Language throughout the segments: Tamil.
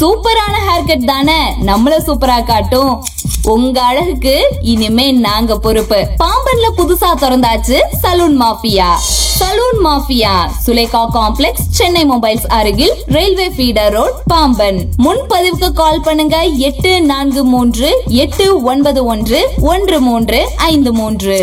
சூப்பரான ஹேர் கட் தானே நம்மள சூப்பரா காட்டும் உங்க அழகுக்கு இனிமே நாங்க பொறுப்பு பாம்பன்ல புதுசா திறந்தாச்சு salon mafia salon mafia Sulekha complex Chennai mobiles அருகில் ரயில்வே ஃபீடர் ரோட் பாம்பன் முன்பதிவுக்கு கால் பண்ணுங்க எட்டு நான்கு மூன்று எட்டு ஒன்பது ஒன்று ஒன்று மூன்று ஐந்து மூன்று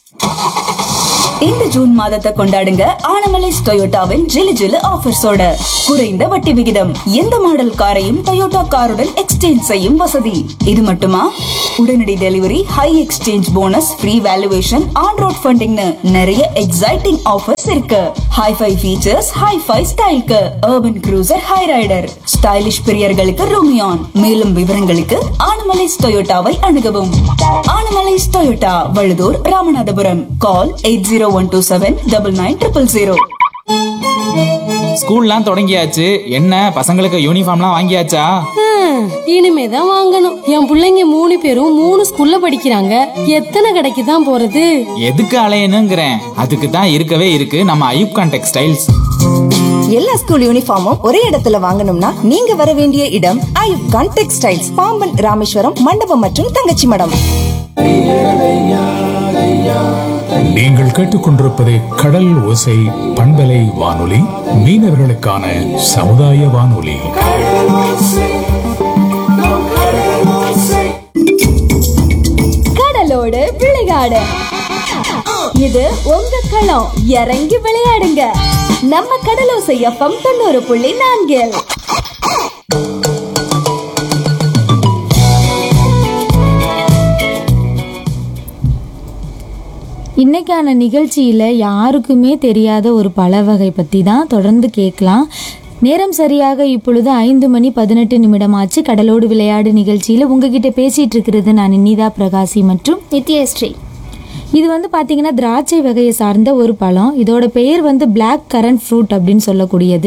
இந்த ஜூன் மாதத்தை கொண்டாடுங்க ஆனமலைஸ் டொயோட்டாவின் ஜிலு ஜிலு ஆஃபர்ஸோட குறைந்த வட்டி விகிதம் எந்த மாடல் காரையும் டொயோட்டா காருடன் எக்ஸ்சேஞ்ச் செய்யும் வசதி இது மட்டுமா உடனடி delivery high exchange bonus free valuation on road ஃபண்டிங்னு நிறைய எக்ஸைட்டிங் ஆஃபர்ஸ் இருக்கு ஹைஃபை ஃபீச்சர்ஸ் ஹைஃபை ஸ்டைல்க்கு urban cruiser Hyryder stylish பிரியர்களுக்கு ரோமியான் மேலும் விவரங்களுக்கு ஆனமலைஸ் டொயோட்டாவை அணுகவும் Anamallais Toyota Vazhuthur Ramanathapuram call eight zero one two seven double nine triple zero ஸ்கூல்லாம் தொடங்கியாச்சு என்ன பசங்களுக்கு யூனிஃபார்ம்லாம் வாங்கியாச்சா ஹம், இனிமேதான் வாங்கணும் என் புள்ளைங்க மூணு பேரும் மூணு ஸ்கூல்ல படிக்கிறாங்க எத்தனை கடைக்கு தான் போறது எதுக்கு அலையணுங்கிறேன் அதுக்கு தான் இருக்கவே இருக்கு நம்ம ஐயூப்கான் டெக்ஸ்டைல்ஸ் எல்லா ஸ்கூல் யூனிஃபார்மும் ஒரே இடத்துல வாங்கணும்னா நீங்க வர வேண்டிய இடம் ஐயூப் கான் டெக்ஸ்டைல்ஸ் பாம்பன் ராமேஸ்வரம் மண்டபம் மற்றும் தங்கச்சி மடம் நீங்கள் கேட்டுக்கொண்டிருப்பது கடல் ஓசை பண்பலை வானொலி மீனவர்களுக்கான சமுதாய வானொலி கடலோடு விளையாடு இது உங்க களம் இறங்கி விளையாடுங்க நம்ம கடலோசை எஃப்எம் தொண்ணூறு புள்ளி நான்கில் இன்னைக்கான நிகழ்ச்சியில் யாருக்குமே தெரியாத ஒரு பழ வகை பற்றி தான் தொடர்ந்து கேட்கலாம் நேரம் சரியாக இப்பொழுது ஐந்து மணி பதினெட்டு நிமிடமாச்சு கடலோடு விளையாடு நிகழ்ச்சியில் உங்ககிட்ட பேசிட்டு இருக்கிறது நான் நினிதா பிரகாசி மற்றும் நித்யஸ்ரீ இது வந்து பார்த்தீங்கன்னா திராட்சை வகையை சார்ந்த ஒரு பழம் இதோட பெயர் வந்து பிளாக் கரண்ட் ஃப்ரூட் அப்படின்னு சொல்லக்கூடியது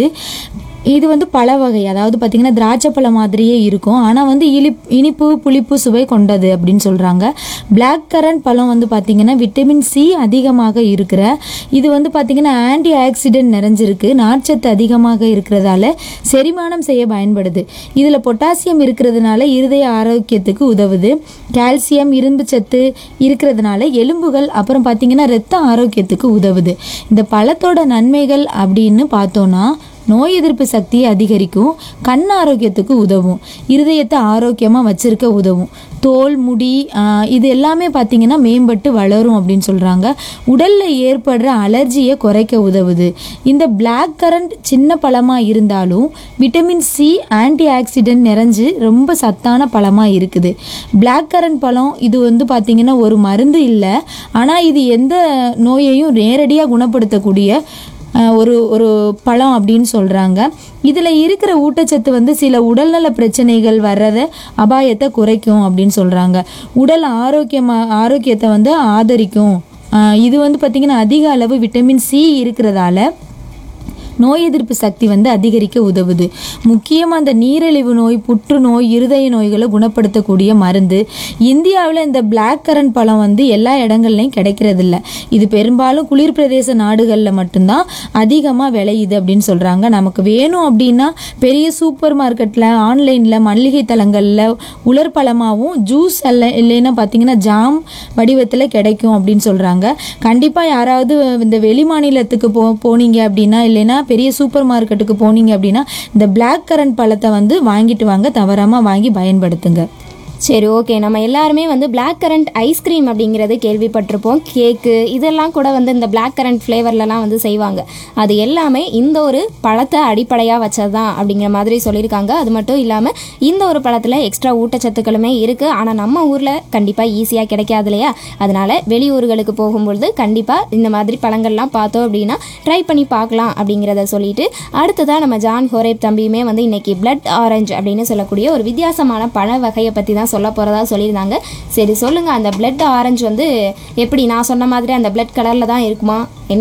இது வந்து பழ வகை அதாவது பார்த்தீங்கன்னா திராட்சை பழம் மாதிரியே இருக்கும் ஆனால் வந்து இனிப் இனிப்பு புளிப்பு சுவை கொண்டது அப்படின்னு சொல்கிறாங்க பிளாக் கரண்ட் பழம் வந்து பார்த்தீங்கன்னா விட்டமின் சி அதிகமாக இருக்கிற இது வந்து பார்த்தீங்கன்னா ஆன்டி ஆக்சிடென்ட் நிறைஞ்சிருக்கு நார்ச்சத்து அதிகமாக இருக்கிறதால செரிமானம் செய்ய பயன்படுது இதில் பொட்டாசியம் இருக்கிறதுனால இருதய ஆரோக்கியத்துக்கு உதவுது கால்சியம் இரும்பு சத்து இருக்கிறதுனால எலும்புகள் அப்புறம் பார்த்தீங்கன்னா இரத்த ஆரோக்கியத்துக்கு உதவுது இந்த பழத்தோட நன்மைகள் அப்படின்னு பார்த்தோன்னா நோய் எதிர்ப்பு சக்தியை அதிகரிக்கும் கண் ஆரோக்கியத்துக்கு உதவும் இருதயத்தை ஆரோக்கியமாக வச்சிருக்க உதவும் தோல் முடி ஆஹ், இது எல்லாமே பார்த்தீங்கன்னா மேம்பட்டு வளரும் அப்படின்னு சொல்கிறாங்க உடலில் ஏற்படுற அலர்ஜியை குறைக்க உதவுது இந்த பிளாக் கரண்ட் சின்ன பழமாக இருந்தாலும் விட்டமின் சி ஆன்டி ஆக்சிடென்ட் நிறைஞ்சு ரொம்ப சத்தான பழமாக இருக்குது பிளாக் கரண்ட் பழம் இது வந்து பார்த்திங்கன்னா ஒரு மருந்து இல்லை ஆனால் இது எந்த நோயையும் நேரடியாக குணப்படுத்தக்கூடிய அஹ், ஒரு ஒரு பழம் அப்படின்னு சொல்கிறாங்க இதில் இருக்கிற ஊட்டச்சத்து வந்து சில உடல்நல பிரச்சனைகள் வர்றத அபாயத்தை குறைக்கும் அப்படின்னு சொல்கிறாங்க உடல் ஆரோக்கியமாக ஆரோக்கியத்தை வந்து ஆதரிக்கும் அஹ், இது வந்து பார்த்திங்கன்னா அதிக அளவு விட்டமின் சி இருக்கிறதால நோய் எதிர்ப்பு சக்தி வந்து அதிகரிக்க உதவுது முக்கியமாக அந்த நீரிழிவு நோய் புற்றுநோய் இருதய நோய்களை குணப்படுத்தக்கூடிய மருந்து இந்தியாவில் இந்த பிளாக் கரண்ட் பழம் வந்து எல்லா இடங்கள்லையும் கிடைக்கிறதில்ல இது பெரும்பாலும் குளிர் பிரதேச நாடுகளில் மட்டும்தான் அதிகமாக விளையுது அப்படின்னு சொல்கிறாங்க நமக்கு வேணும் அப்படின்னா பெரிய சூப்பர் மார்க்கெட்டில் ஆன்லைனில் மளிகை தளங்களில் உலர் பழமாகவும் ஜூஸ் அல்ல இல்லைன்னா பார்த்தீங்கன்னா ஜாம் வடிவத்தில் கிடைக்கும் அப்படின்னு சொல்கிறாங்க கண்டிப்பாக யாராவது இந்த வெளி மாநிலத்துக்கு போ போனீங்க அப்படின்னா இல்லைன்னா பெரிய சூப்பர் மார்க்கெட்டுக்கு போனீங்க அப்படின்னா இந்த பிளாக் கரண்ட் பழத்தை வந்து வாங்கிட்டு வாங்க தவறாமல் வாங்கி பயன்படுத்துங்க சரி ஓகே நம்ம எல்லாருமே வந்து பிளாக் கரண்ட் ஐஸ்கிரீம் அப்படிங்கிறது கேள்விப்பட்டிருப்போம் கேக்கு இதெல்லாம் கூட வந்து இந்த பிளாக் கரண்ட் ஃப்ளேவர்லலாம் வந்து செய்வாங்க அது எல்லாமே இந்த ஒரு பழத்தை அடிப்படையாக வச்சது தான் அப்படிங்கிற மாதிரி சொல்லியிருக்காங்க அது மட்டும் இல்லாமல் இந்த ஒரு பழத்தில் எக்ஸ்ட்ரா ஊட்டச்சத்துக்களுமே இருக்குது ஆனால் நம்ம ஊரில் கண்டிப்பாக ஈஸியாக கிடைக்காது இல்லையா அதனால் வெளியூர்களுக்கு போகும்பொழுது கண்டிப்பாக இந்த மாதிரி பழங்கள்லாம் பார்த்தோம் அப்படின்னா ட்ரை பண்ணி பார்க்கலாம் அப்படிங்கிறத சொல்லிட்டு அடுத்ததாக நம்ம ஜான் ஹோரேப் தம்பியுமே வந்து இன்னைக்கு பிளட் ஆரஞ்சு அப்படின்னு சொல்லக்கூடிய ஒரு வித்தியாசமான பழ வகையை பற்றி தான் சொல்ல போகிறதா சொல்லியிருந்தாங்க சரி சொல்லுங்கள் அந்த பிளட் ஆரஞ்சு வந்து எப்படி நான் சொன்ன மாதிரி அந்த பிளட் கலரில் தான் இருக்குமா என்ன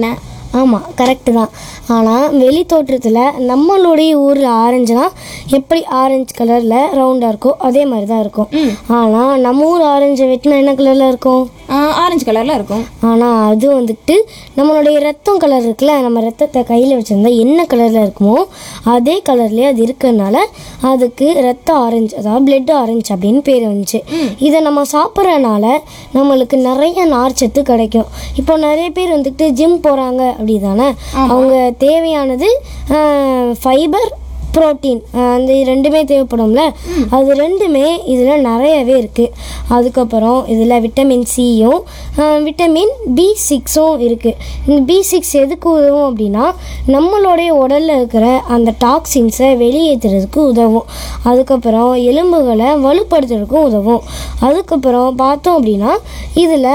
ஆமாம் கரெக்டு தான் ஆனால் வெளி தோற்றத்தில் நம்மளுடைய ஊரில் ஆரஞ்சுனா எப்படி ஆரஞ்சு கலரில் ரவுண்டாக இருக்கோ அதே மாதிரி தான் இருக்கும் ஆனால் நம்ம ஊர் ஆரஞ்சை வெட்டினா என்ன கலரில் இருக்கும் ஆரஞ்சு கலரில் இருக்கும் ஆனால் அது வந்துட்டு நம்மளுடைய ரத்தம் கலர் இருக்குல்ல நம்ம ரத்தத்தை கையில் வச்சுருந்தா என்ன கலரில் இருக்குமோ அதே கலர்லேயே அது இருக்கிறதுனால அதுக்கு ரத்த ஆரஞ்சு அதாவது பிளட் ஆரஞ்சு அப்படின்னு பேர் வந்துச்சு இதை நம்ம சாப்பிட்றனால நம்மளுக்கு நிறைய நார்ச்சத்து கிடைக்கும் இப்போ நிறைய பேர் வந்துட்டு ஜிம் போகிறாங்க அப்படி தானே அவங்க தேவையானது ஃபைபர் புரோட்டீன் அந்த ரெண்டுமே தேவைப்படும்ல அது ரெண்டுமே இதில் நிறையவே இருக்குது அதுக்கப்புறம் இதில் விட்டமின் சியும் விட்டமின் பி சிக்ஸும் இருக்குது இந்த பி சிக்ஸ் எதுக்கு உதவும் அப்படின்னா நம்மளுடைய உடலில் இருக்கிற அந்த டாக்ஸின்ஸை வெளியேற்றுறதுக்கு உதவும் அதுக்கப்புறம் எலும்புகளை வலுப்படுத்துறதுக்கும் உதவும் அதுக்கப்புறம் பார்த்தோம் அப்படின்னா இதில்